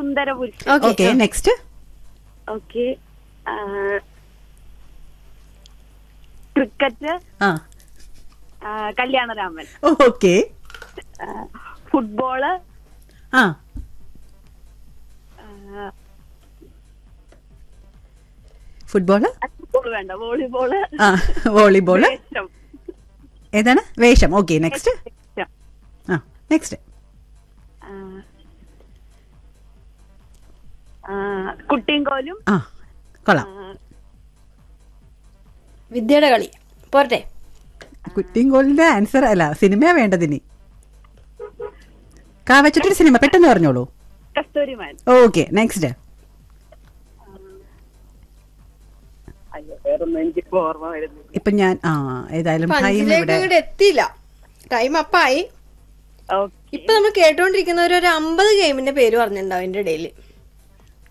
സുന്ദര Purushan okay okay next okay cricket ആ ആ, കല്യാണരാമൻ ഓക്കെ ആ, ഫുട്ബോള് ആ ആ, ഫുട്ബോള് ഫുട്ബോൾ വേണ്ട വോളിബോള് ആ വോളിബോള് വേഷം. ഏതാണ് വേഷം ഓക്കെ നെക്സ്റ്റ് വേഷം. ആ നെക്സ്റ്റ് ആ, ആ, കുട്ടിയും കോലും ആ കൊള്ളാം ആ, വിദ്യയുടെ കളി പോരട്ടെ കുട്ടിയും കോലിന്റെ ആൻസർ അല്ല സിനിമയാ വേണ്ടതിനി കാ വെച്ചിട്ടൊരു സിനിമ പെട്ടെന്ന് പറഞ്ഞോളൂ കസ്തൂരിമാൻ ഓക്കെ നെക്സ്റ്റ് അയ്യോ വേറൊന്നും എനിക്ക് ഓർമ്മ വരുന്നില്ല ഇപ്പൊ ഞാൻ ആ ഏതായാലും അപ്പൊ ടൈം അഞ്ചിലേക്ക് ഇവിടെ അങ്ങോട്ട് എത്തിയില്ല ടൈം അപ്പായി ഓക്കെ ഇപ്പൊ നമ്മൾ കേട്ടോണ്ടിരിക്കുന്നവർ ഒരു അമ്പത് ഗെയിമിന്റെ പേര് പറഞ്ഞിട്ടുണ്ടാവും അതിന്റെ ഇടയിൽ